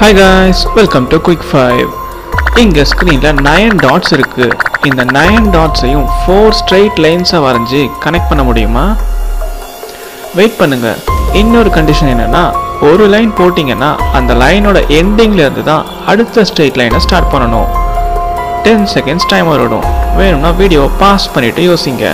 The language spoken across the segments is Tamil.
hi guys welcome to quick five இங்கே ஸ்க்ரீனில் நயன் டாட்ஸ் இருக்குது இந்த நயன் டாட்ஸையும் ஃபோர் ஸ்ட்ரைட் லைன்ஸாக வரைஞ்சி கனெக்ட் பண்ண முடியுமா வெயிட் பண்ணுங்க இன்னொரு கண்டிஷன் என்னன்னா ஒரு லைன் போட்டிங்கன்னா அந்த லைனோட எண்டிங்ல இருந்து தான் அடுத்த ஸ்ட்ரெயிட் லைனை ஸ்டார்ட் பண்ணணும் டென் செகண்ட்ஸ் டைம் வரணும் வேணும்னா வீடியோ பாஸ் பண்ணிட்டு யோசிங்க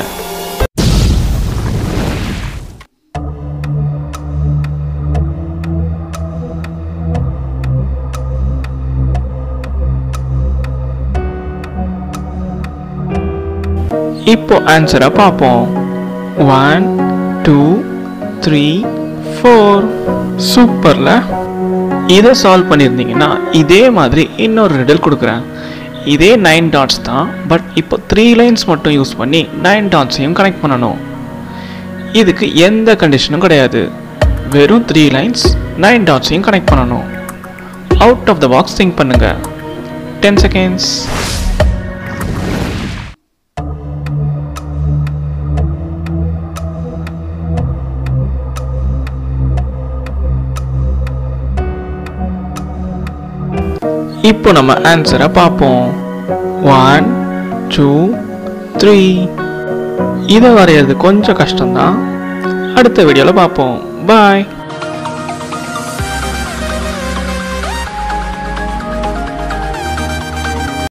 இப்போ ஆன்சரை பார்ப்போம் ஒன் டூ த்ரீ ஃபோர் சூப்பரில் இதை சால்வ் பண்ணியிருந்தீங்கன்னா இதே மாதிரி இன்னொரு ரிடல் கொடுக்குறேன் இதே நைன் டாட்ஸ் தான் பட் இப்போ த்ரீ லைன்ஸ் மட்டும் யூஸ் பண்ணி நைன் டாட்ஸையும் கனெக்ட் பண்ணணும் இதுக்கு எந்த கண்டிஷனும் கிடையாது வெறும் த்ரீ லைன்ஸ் நைன் டாட்ஸையும் கனெக்ட் பண்ணணும் out of the box think பண்ணுங்க டென் செகண்ட்ஸ் இப்போ நம்ம ஆன்சரை பார்ப்போம் ஒன் டூ த்ரீ இதை வரைகிறது கொஞ்சம் கஷ்டம்தான் அடுத்த வீடியோவில் பார்ப்போம் பாய்